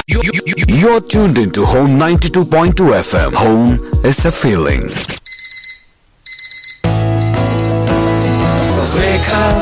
You- you- you- You're tuned into Home 92.2 FM. Home is a feeling. Wake up,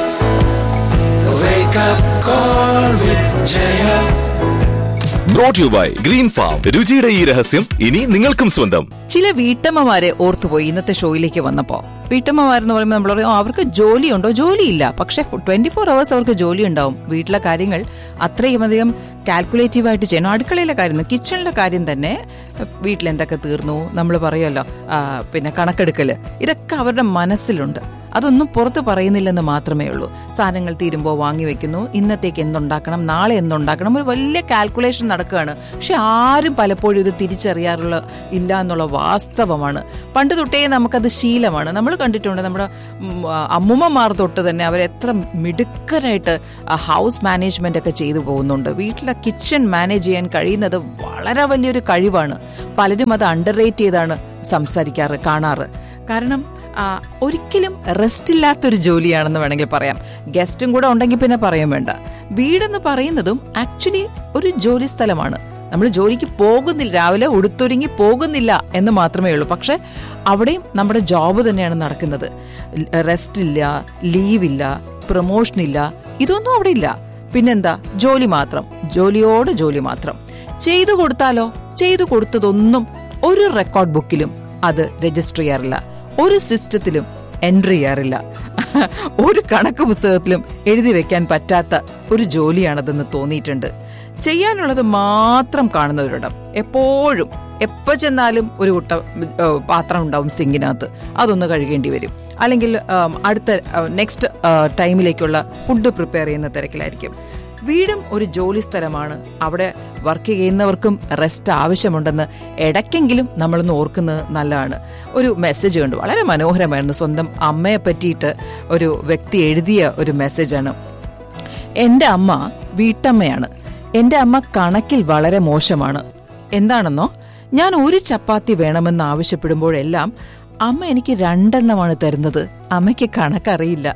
wake up, call with Jaya. Brought you by green farm രുചിയുടെ ഈ രഹസ്യം ഇനി നിങ്ങൾക്കും സ്വന്തം ചില വീട്ടമ്മമാരെ ഓർത്തുപോയി ഇന്നത്തെ ഷോയിലേക്ക് വന്നപ്പോ വീട്ടമ്മമാരെന്ന് പറയുമ്പോൾ നമ്മൾ പറയും "ഓ, അവർക്ക് ജോലിയുണ്ടോ ജോലിയില്ല പക്ഷെ ട്വന്റി ഫോർ അവേഴ്സ് അവർക്ക് ജോലി ഉണ്ടാവും വീട്ടിലെ കാര്യങ്ങൾ അത്രയും അധികം കാൽക്കുലേറ്റീവ് ആയിട്ട് ചെയ്യണം അടുക്കളയിലെ കാര്യം കിച്ചണിലെ കാര്യം തന്നെ വീട്ടിൽ എന്തൊക്കെ തീർന്നു നമ്മൾ പറയുമല്ലോ ആ, പിന്നെ കണക്കെടുക്കല് ഇതൊക്കെ അവരുടെ മനസ്സിലുണ്ട് അതൊന്നും പുറത്ത് പറയുന്നില്ലെന്ന് മാത്രമേ ഉള്ളൂ സാധനങ്ങൾ തീരുമ്പോൾ വാങ്ങി വെക്കുന്നു ഇന്നത്തേക്ക് എന്തുണ്ടാക്കണം നാളെ എന്തുണ്ടാക്കണം ഒരു വലിയ കാൽക്കുലേഷൻ നടക്കുകയാണ് പക്ഷെ ആരും പലപ്പോഴും ഇത് തിരിച്ചറിയാറുള്ള ഇല്ല എന്നുള്ള വാസ്തവമാണ് പണ്ട് തൊട്ടേ നമുക്കത് ശീലമാണ് നമ്മൾ കണ്ടിട്ടുണ്ട് നമ്മുടെ ഉം, ആ, അമ്മുമ്മമാർ തൊട്ട് തന്നെ അവർ എത്ര മിടുക്കരായിട്ട് ഹൗസ് മാനേജ്മെന്റ് ഒക്കെ ചെയ്തു പോകുന്നുണ്ട് വീട്ടിലെ കിച്ചൺ മാനേജ് ചെയ്യാൻ കഴിയുന്നത് വളരെ വലിയൊരു കഴിവാണ് പലരും അത് അണ്ടർ റേറ്റ് ചെയ്താണ് സംസാരിക്കാറ് കാണാറ് കാരണം ആ, ഒരിക്കലും റെസ്റ്റ് ഇല്ലാത്തൊരു ജോലിയാണെന്ന് വേണമെങ്കിൽ പറയാം ഗസ്റ്റും കൂടെ ഉണ്ടെങ്കിൽ പിന്നെ പറയാൻ വേണ്ട വീടെന്ന് പറയുന്നതും ആക്ച്വലി ഒരു ജോലി സ്ഥലമാണ് നമ്മൾ ജോലിക്ക് പോകുന്നില്ല രാവിലെ ഉടുത്തൊരുങ്ങി പോകുന്നില്ല എന്ന് മാത്രമേ ഉള്ളൂ പക്ഷെ അവിടെയും നമ്മുടെ ജോബ് തന്നെയാണ് നടക്കുന്നത് റെസ്റ്റ് ഇല്ല ലീവില്ല പ്രൊമോഷൻ ഇല്ല ഇതൊന്നും അവിടെ ഇല്ല പിന്നെന്താ ജോലി മാത്രം ജോലിയോട് ജോലി മാത്രം ചെയ്തു കൊടുത്താലോ ചെയ്തു കൊടുത്തതൊന്നും ഒരു റെക്കോർഡ് ബുക്കിലും അത് രജിസ്റ്റർ ചെയ്യാറില്ല ഒരു സിസ്റ്റത്തിലും എൻട്രി ചെയ്യാറില്ല ഒരു കണക്ക് പുസ്തകത്തിലും എഴുതി വെക്കാൻ പറ്റാത്ത ഒരു ജോലിയാണതെന്ന് തോന്നിയിട്ടുണ്ട് ചെയ്യാനുള്ളത് മാത്രം കാണുന്നവരിടം എപ്പോഴും എപ്പോ ചെന്നാലും ഒരു കുട്ട ഏഹ്, പാത്രം ഉണ്ടാവും സിങ്കിനകത്ത് അതൊന്ന് കഴുകേണ്ടി വരും അല്ലെങ്കിൽ ആം, അടുത്ത നെക്സ്റ്റ് ടൈമിലേക്കുള്ള ഫുഡ് പ്രിപ്പയർ ചെയ്യുന്ന തിരക്കിലായിരിക്കും വീടും ഒരു ജോലി സ്ഥലമാണ് അവിടെ വർക്ക് ചെയ്യുന്നവർക്കും റെസ്റ്റ് ആവശ്യമുണ്ടെന്ന് ഇടയ്ക്കെങ്കിലും നമ്മളൊന്ന് ഓർക്കുന്നത് നല്ലതാണ് ഒരു മെസ്സേജ് കണ്ടു വളരെ മനോഹരമായിരുന്നു സ്വന്തം അമ്മയെ പറ്റിയിട്ട് ഒരു വ്യക്തി എഴുതിയ ഒരു മെസ്സേജാണ് എന്റെ അമ്മ വീട്ടമ്മയാണ് എന്റെ അമ്മ കണക്കിൽ വളരെ മോശമാണ് എന്താണെന്നോ ഞാൻ ഒരു ചപ്പാത്തി വേണമെന്ന് ആവശ്യപ്പെടുമ്പോഴെല്ലാം അമ്മ എനിക്ക് രണ്ടെണ്ണമാണ് തരുന്നത് അമ്മയ്ക്ക് കണക്കറിയില്ല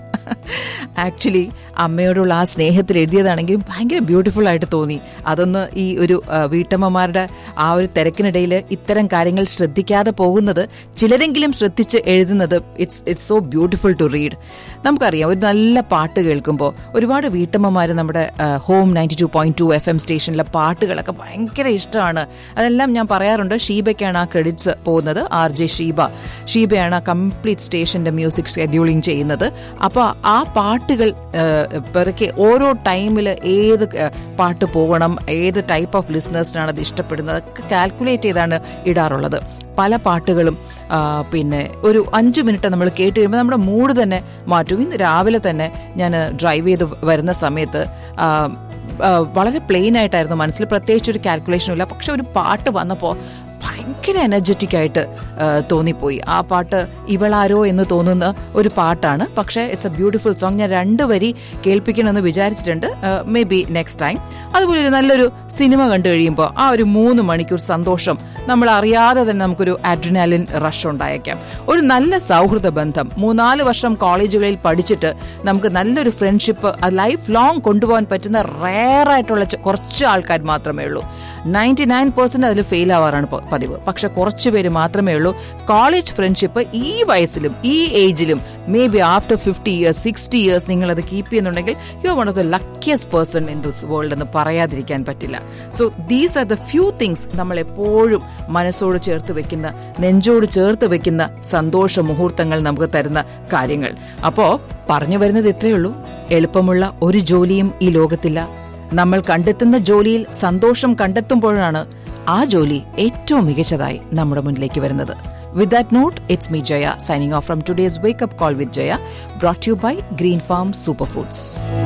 ആക്ച്വലി അമ്മയോടുള്ള ആ സ്നേഹത്തിൽ എഴുതിയതാണെങ്കിലും ഭയങ്കര ബ്യൂട്ടിഫുൾ ആയിട്ട് തോന്നി അതൊന്ന് ഈ ഒരു ആ, വീട്ടമ്മമാരുടെ ആ ഒരു തിരക്കിനിടയിൽ ഇത്തരം കാര്യങ്ങൾ ശ്രദ്ധിക്കാതെ പോകുന്നത് ചിലരെങ്കിലും ശ്രദ്ധിച്ച് എഴുതുന്നത് it's it's so beautiful to read നമുക്കറിയാം ഒരു നല്ല പാട്ട് കേൾക്കുമ്പോൾ ഒരുപാട് വീട്ടമ്മമാർ നമ്മുടെ home ninety two point two F M സ്റ്റേഷനിലെ പാട്ടുകളൊക്കെ ഭയങ്കര ഇഷ്ടമാണ് അതെല്ലാം ഞാൻ പറയാറുണ്ട് ഷീബയ്ക്കാണ് ആ ക്രെഡിറ്റ്സ് പോകുന്നത് ആർ ജെ ഷീബ ഷീബയാണ് ആ കംപ്ലീറ്റ് സ്റ്റേഷന്റെ മ്യൂസിക് ഷെഡ്യൂളിംഗ് ചെയ്യുന്നത് അപ്പോൾ ആ പാട്ടുകൾ പിറക്കെ ഓരോ ടൈമിൽ ഏത് ആ, പാട്ട് പോകണം ഏത് ടൈപ്പ് ഓഫ് ലിസണേഴ്സിനാണ് അത് ഇഷ്ടപ്പെടുന്നത് അതൊക്കെ കാൽക്കുലേറ്റ് ചെയ്താണ് ഇടാറുള്ളത് പല പാട്ടുകളും ആ, പിന്നെ ഒരു അഞ്ച് മിനിറ്റ് നമ്മൾ കേട്ട് കഴിയുമ്പോൾ നമ്മുടെ മൂഡ് തന്നെ മാറ്റും ഇന്ന് രാവിലെ തന്നെ ഞാൻ ഡ്രൈവ് ചെയ്ത് വരുന്ന സമയത്ത് ആ, ആ, വളരെ പ്ലെയിൻ ആയിട്ടായിരുന്നു മനസ്സിൽ പ്രത്യേകിച്ച് ഒരു കാൽക്കുലേഷനും ഇല്ല പക്ഷെ ഒരു പാട്ട് വന്നപ്പോൾ ഭയങ്കര എനർജറ്റിക് ആയിട്ട് ആ, തോന്നിപ്പോയി ആ പാട്ട് ഇവളാരോ എന്ന് തോന്നുന്ന ഒരു പാട്ടാണ് പക്ഷേ ഇറ്റ്സ് എ ബ്യൂട്ടിഫുൾ സോങ് ഞാൻ രണ്ട് വരി കേൾപ്പിക്കണമെന്ന് വിചാരിച്ചിട്ടുണ്ട് മേ ബി നെക്സ്റ്റ് ടൈം അതുപോലെ ഒരു നല്ലൊരു സിനിമ കണ്ടു കഴിയുമ്പോൾ ആ ഒരു മൂന്ന് മണിക്കൂർ സന്തോഷം നമ്മൾ അറിയാതെ തന്നെ നമുക്കൊരു അഡ്രിനാലിൻ റഷ് ഉണ്ടായേക്കാം ഒരു നല്ല സൗഹൃദ ബന്ധം മൂന്നാല് വർഷം കോളേജുകളിൽ പഠിച്ചിട്ട് നമുക്ക് നല്ലൊരു ഫ്രണ്ട്ഷിപ്പ് ലൈഫ് ലോങ് കൊണ്ടുപോകാൻ പറ്റുന്ന റെയർ ആയിട്ടുള്ള ചെ- കുറച്ച് ആൾക്കാർ മാത്രമേ ഉള്ളൂ നയൻറ്റി നയൻ പെർസെന്റ് അതിൽ ഫെയിൽ ആവാറാണ് പ- പതിവ് പക്ഷെ കുറച്ച് പേര് മാത്രമേ ഉള്ളൂ കോളേജ് ഫ്രണ്ട്ഷിപ്പ് ഈ വയസ്സിലും ഈ ഏജിലും may be after fifty years sixty years നിങ്ങൾ അത് കീപ്പ് ചെയ്യുന്നുണ്ടെങ്കിൽ you are one of the luckiest person in this world എന്ന് പറയാതിരിക്കാൻ പറ്റില്ല so these are the few things നമ്മൾ എപ്പോഴും മനസ്സോട് ചേർത്ത് വെക്കുന്ന നെഞ്ചോട് ചേർത്ത് വെക്കുന്ന സന്തോഷ മുഹൂർത്തങ്ങൾ നമുക്ക് തരുന്ന കാര്യങ്ങൾ അപ്പോ പറഞ്ഞു വരുന്നത് ഇത്രയേ ഉള്ളൂ എളുപ്പമുള്ള ഒരു ജോലിയും ഈ ലോകത്തില്ല നമ്മൾ കണ്ടെത്തുന്ന ജോലിയിൽ സന്തോഷം കണ്ടെത്തുമ്പോഴാണ് ആ ജോലി ഏറ്റവും മികച്ചതായി നമ്മുടെ മുന്നിലേക്ക് വരുന്നത് with that note it's me Jaya signing off from today's wake up call with Jaya brought you by green farm super foods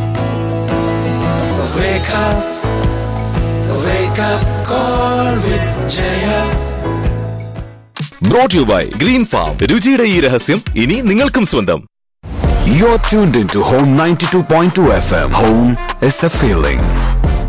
Wake up, wake up, call with Jaya. Brought you by green farm രുചിയുടെ ഈ രഹസ്യം ഇനി നിങ്ങൾക്കും സ്വന്തം You're tuned into Home 92.2 FM. Home is a feeling.